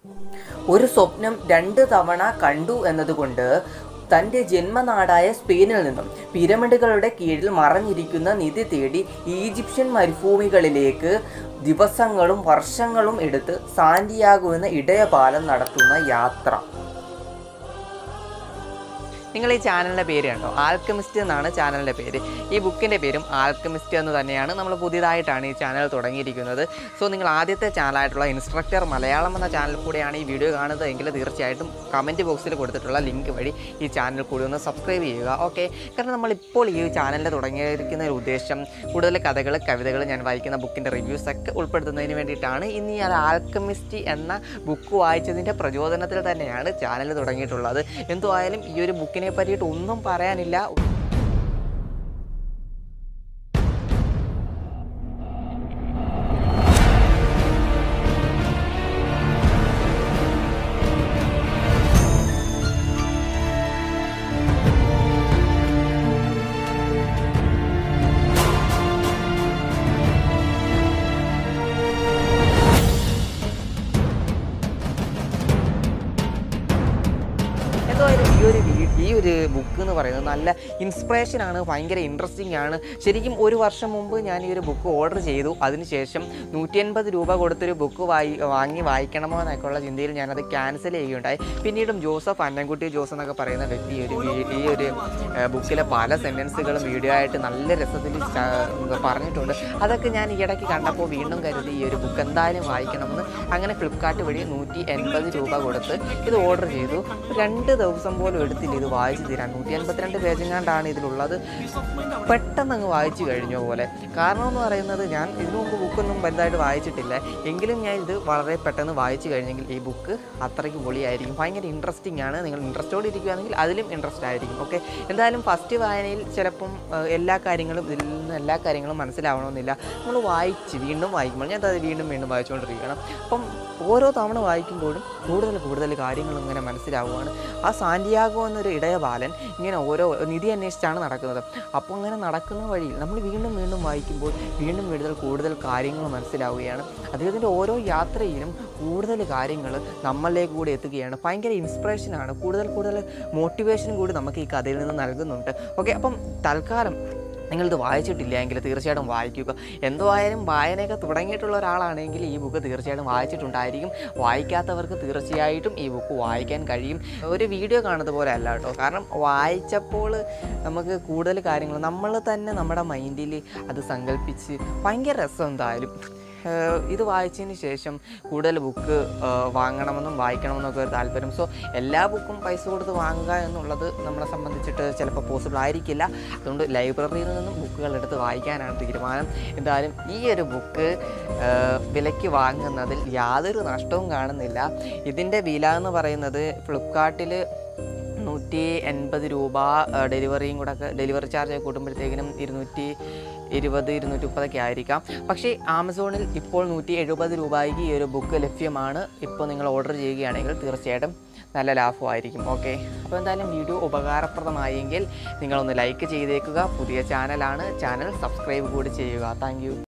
ഒരു സ്വപ്നം രണ്ട് തവണ കണ്ടു എന്നതുകൊണ്ട് തൻ്റെ ജന്മനാടായ സ്പെയിനിൽ നിന്നും പിരമിഡുകളുടെ കീഴിൽ മറഞ്ഞിരിക്കുന്ന നിധി തേടി ഈജിപ്ഷ്യൻ മരുഭൂമികളിലേക്ക് ദിവസങ്ങളും വർഷങ്ങളും എടുത്ത് സാന്റിയാഗോ എന്ന ഇടയപാലം നടത്തുന്ന യാത്ര നിങ്ങൾ ഈ ചാനലിൻ്റെ പേര് കണ്ടോ ആൽക്കമിസ്റ്റ് എന്നാണ് ചാനലിൻ്റെ പേര് ഈ ബുക്കിൻ്റെ പേരും ആൽക്കമിസ്റ്റ് എന്ന് തന്നെയാണ് നമ്മൾ പുതിയതായിട്ടാണ് ഈ ചാനൽ തുടങ്ങിയിരിക്കുന്നത് സോ നിങ്ങൾ ആദ്യത്തെ ചാനലായിട്ടുള്ള ഇൻസ്ട്രക്ടർ മലയാളം എന്ന ചാനൽ കൂടെയാണ് ഈ വീഡിയോ കാണുന്നത് എങ്കിൽ തീർച്ചയായിട്ടും കമൻറ്റ് ബോക്സിൽ കൊടുത്തിട്ടുള്ള ലിങ്ക് വഴി ഈ ചാനൽ കൂടി ഒന്ന് സബ്സ്ക്രൈബ് ചെയ്യുക ഓക്കെ കാരണം നമ്മളിപ്പോൾ ഈ ചാനലിൽ തുടങ്ങിയിരിക്കുന്ന ഒരു ഉദ്ദേശം കൂടുതൽ കഥകൾ കവിതകൾ ഞാൻ വായിക്കുന്ന ബുക്കിൻ്റെ റിവ്യൂസ് ഒക്കെ ഉൾപ്പെടുത്തുന്നതിന് വേണ്ടിയിട്ടാണ് ഇന്ന് ഈ ആൽക്കമിസ്റ്റ് എന്ന ബുക്ക് വായിച്ചതിൻ്റെ പ്രചോദനത്തിൽ തന്നെയാണ് ചാനൽ തുടങ്ങിയിട്ടുള്ളത് എന്തുവായാലും ഈ ഒരു ബുക്കിനെ പറ്റിയിട്ട് ഒന്നും പറയാനില്ല എന്തായാലും ഈ ഒരു വീ- ഈ ഒരു ബുക്ക് എന്ന് പറയുന്നത് നല്ല ഇൻസ്പിറേഷൻ ആണ് ഭയങ്കര ഇൻട്രസ്റ്റിംഗ് ആണ് ശരിക്കും ഒരു വർഷം മുമ്പ് ഞാൻ ഈ ഒരു ബുക്ക് ഓർഡർ ചെയ്തു അതിനുശേഷം നൂറ്റി എൺപത് രൂപ കൊടുത്തൊരു ബുക്ക് വായി വാങ്ങി വായിക്കണമോ എന്നൊക്കെയുള്ള ചിന്തയിൽ ഞാനത് ക്യാൻസൽ ചെയ്യുകയുണ്ടായി പിന്നീടും ജോസഫ് അന്നൻകുട്ടി ജോസ് എന്നൊക്കെ പറയുന്ന വ്യക്തി ഈ ഒരു വീ- ഈ ഒരു ഏഹ്, ബുക്കിലെ പല സെൻറ്റൻസുകളും വീഡിയോ ആയിട്ട് നല്ല രസത്തിൽ ച- പറഞ്ഞിട്ടുണ്ട് അതൊക്കെ ഞാൻ ഈയിടയ്ക്ക് കണ്ടപ്പോൾ വീണ്ടും കരുതി ഈ ഒരു ബുക്ക് എന്തായാലും വായിക്കണമെന്ന് അങ്ങനെ ഫ്ലിപ്കാർട്ട് വഴി നൂറ്റി എൺപത് രൂപ കൊടുത്ത് ഇത് ഓർഡർ ചെയ്തു രണ്ട് ദിവസം പോലും എടുത്തില്ല ഇത് വായിച്ചു തീരാൻ നൂറ്റി എൺപത്തിരണ്ട് പേജെങ്ങാണ്ടാണ് ഇതിലുള്ളത് പെട്ടെന്ന് അങ്ങ് വായിച്ചു കഴിഞ്ഞ പോലെ കാരണം എന്ന് പറയുന്നത് ഞാൻ ഇതിനു മുമ്പ് ബുക്കൊന്നും വലുതായിട്ട് വായിച്ചിട്ടില്ല എങ്കിലും ഞാൻ ഇത് വളരെ പെട്ടെന്ന് വായിച്ചു കഴിഞ്ഞെങ്കിൽ ഈ ബുക്ക് അത്രയ്ക്ക് പൊളിയായിരിക്കും ഭയങ്കര ഇൻട്രസ്റ്റിംഗ് ആണ് നിങ്ങൾ ഇൻട്രസ്റ്റോടെ ഇരിക്കുകയാണെങ്കിൽ അതിലും ഇൻട്രസ്റ്റ് ആയിരിക്കും ഓക്കെ എന്തായാലും ഫസ്റ്റ് വായനയിൽ ചിലപ്പം ഏഹ്, എല്ലാ കാര്യങ്ങളും ഇതിൽ നിന്ന് എല്ലാ കാര്യങ്ങളും മനസ്സിലാവണമെന്നില്ല നമ്മൾ വായിച്ച് വീണ്ടും വായിക്കുമ്പോൾ ഞാൻ അത് വീണ്ടും വീണ്ടും വായിച്ചുകൊണ്ടിരിക്കണം അപ്പം ഓരോ തവണ വായിക്കുമ്പോഴും കൂടുതൽ കൂടുതൽ കാര്യങ്ങൾ ഇങ്ങനെ മനസ്സിലാവുകയാണ് ആ സാന്റിയാഗോ എന്നൊരു ഇടയബാലൻ ഇങ്ങനെ ഓരോ നിധി അന്വേഷിച്ചാണ് നടക്കുന്നത് അപ്പോൾ അങ്ങനെ നടക്കുന്ന വഴിയിൽ നമ്മൾ വീണ്ടും വീണ്ടും വായിക്കുമ്പോൾ വീണ്ടും കൂടുതൽ കൂടുതൽ കാര്യങ്ങൾ മനസ്സിലാവുകയാണ് അദ്ദേഹത്തിൻ്റെ ഓരോ യാത്രയിലും കൂടുതൽ കാര്യങ്ങൾ നമ്മളിലേക്ക് കൂടി എത്തുകയാണ് ഭയങ്കര ഇൻസ്പിറേഷനാണ് കൂടുതൽ കൂടുതൽ മോട്ടിവേഷൻ കൂടി നമുക്ക് ഈ കഥയിൽ നിന്ന് നൽകുന്നുണ്ട് ഓക്കെ അപ്പം തൽക്കാലം നിങ്ങളിത് വായിച്ചിട്ടില്ല എങ്കിൽ തീർച്ചയായിട്ടും വായിക്കുക എന്തോ ആയാലും വായനയൊക്കെ തുടങ്ങിയിട്ടുള്ള ഒരാളാണെങ്കിൽ ഈ ബുക്ക് തീർച്ചയായിട്ടും വായിച്ചിട്ടുണ്ടായിരിക്കും വായിക്കാത്തവർക്ക് തീർച്ചയായിട്ടും ഈ ബുക്ക് വായിക്കാൻ കഴിയും ഒരു വീഡിയോ കാണുന്നത് പോലെ അല്ല കേട്ടോ കാരണം വായിച്ചപ്പോൾ നമുക്ക് കൂടുതൽ കാര്യങ്ങൾ നമ്മൾ തന്നെ നമ്മുടെ മൈൻഡിൽ അത് സങ്കല്പിച്ച് ഭയങ്കര രസം എന്തായാലും ഏഹ് ഇത് വായിച്ചതിന് ശേഷം കൂടുതൽ ബുക്ക് വാങ്ങണമെന്നും വായിക്കണമെന്നും ഒക്കെ ഒരു താല്പര്യം സോ എല്ലാ ബുക്കും പൈസ കൊടുത്ത് വാങ്ങുക എന്നുള്ളത് നമ്മളെ സംബന്ധിച്ചിട്ട് ചിലപ്പോൾ പോസിബിൾ ആയിരിക്കില്ല അതുകൊണ്ട് ലൈബ്രറിയിൽ നിന്നും ബുക്കുകൾ എടുത്ത് വായിക്കാനാണ് തീരുമാനം എന്തായാലും ഈ ഒരു ബുക്ക് വിലയ്ക്ക് വാങ്ങുന്നതിൽ യാതൊരു നഷ്ടവും കാണുന്നില്ല ഇതിൻ്റെ വില എന്ന് പറയുന്നത് ഫ്ലിപ്കാർട്ടിൽ നൂറ്റി എൺപത് രൂപ ഡെലിവറിയും കൂടെ ഒക്കെ ഡെലിവറി ചാർജ് കൂട്ടുമ്പോഴത്തേക്കിനും ഇരുന്നൂറ്റി ഇരുപത് ഇരുന്നൂറ്റി മുപ്പതൊക്കെ ആയിരിക്കാം പക്ഷേ ആമസോണിൽ ഇപ്പോൾ നൂറ്റി എഴുപത് രൂപയ്ക്ക് ഈ ഒരു ബുക്ക് ലഭ്യമാണ് ഇപ്പോൾ നിങ്ങൾ ഓർഡർ ചെയ്യുകയാണെങ്കിൽ തീർച്ചയായിട്ടും നല്ല ലാഭമായിരിക്കും ഓക്കെ അപ്പോൾ എന്തായാലും വീഡിയോ ഉപകാരപ്രദമായെങ്കിൽ നിങ്ങളൊന്ന് ലൈക്ക് ചെയ്തേക്കുക പുതിയ ചാനലാണ് ചാനൽ സബ്സ്ക്രൈബ് കൂടി ചെയ്യുക താങ്ക്